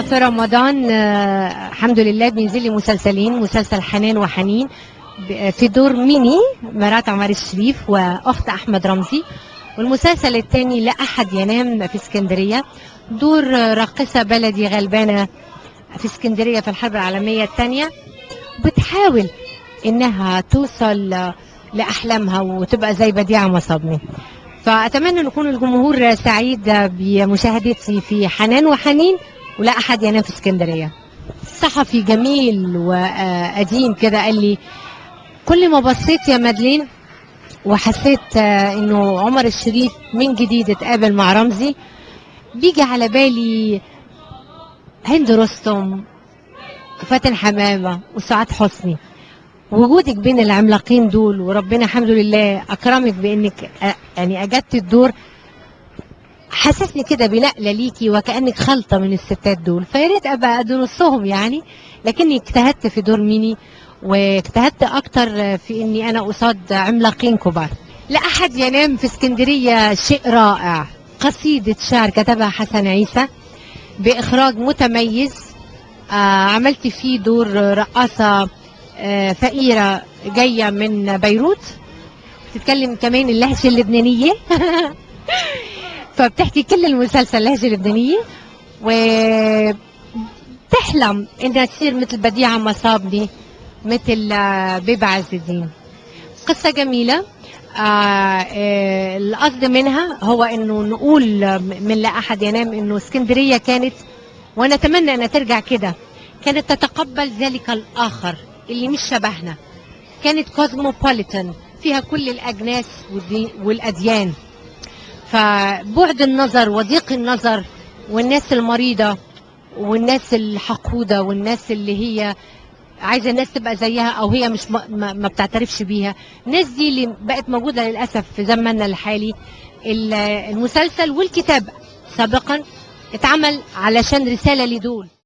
انا في رمضان آه، الحمد لله بينزل لي مسلسلين مسلسل حنان وحنين ب- في دور ميني مرات عمر الشريف واخت احمد رمزي والمسلسل الثاني لا احد ينام في اسكندريه دور آه، راقصه بلدي غلبانه في اسكندريه في الحرب العالميه الثانيه بتحاول انها توصل آه، لاحلامها وتبقى زي بديعه مصابني فاتمنى ان يكون الجمهور سعيد بمشاهدتي في حنان وحنين ولا احد ينام في اسكندريه صحفي جميل وقديم كده قال لي كل ما بصيت يا مدلين وحسيت آه، انه عمر الشريف من جديد اتقابل مع رمزي بيجي على بالي هند رستم فاتن حمامه وسعاد حسني وجودك بين العملاقين دول وربنا الحمد لله اكرمك بانك آه، يعني اجدت الدور حسسني كده بنقله ليكي وكانك خلطه من الستات دول فيا ريت ابقى قد نصهم يعني لكني اجتهدت في دور ميني واجتهدت اكتر في اني انا قصاد عملاقين كبار لا احد ينام في اسكندريه شيء رائع قصيده شعر كتبها حسن عيسى باخراج متميز آه عملت فيه دور رقاصه آه فقيره جايه من بيروت بتتكلم كمان اللهجه اللبنانيه فبتحكي كل المسلسل لهجه لبنانيه وتحلم انها تصير مثل بديعه مصابني مثل آه، بيبة عز الدين قصه جميله آه آه القصد منها هو انه نقول آه، من لا احد ينام انه اسكندريه كانت ونتمنى انها ترجع كده كانت تتقبل ذلك الاخر اللي مش شبهنا كانت كوزموبوليتان فيها كل الاجناس والدي- والاديان فبعد النظر وضيق النظر والناس المريضة والناس الحقودة والناس اللي هي عايزة الناس تبقى زيها أو هي مش ما, ما ما بتعترفش بيها الناس دي اللي بقت موجودة للأسف في زماننا الحالي ال- المسلسل والكتاب سابقا اتعمل علشان رسالة لدول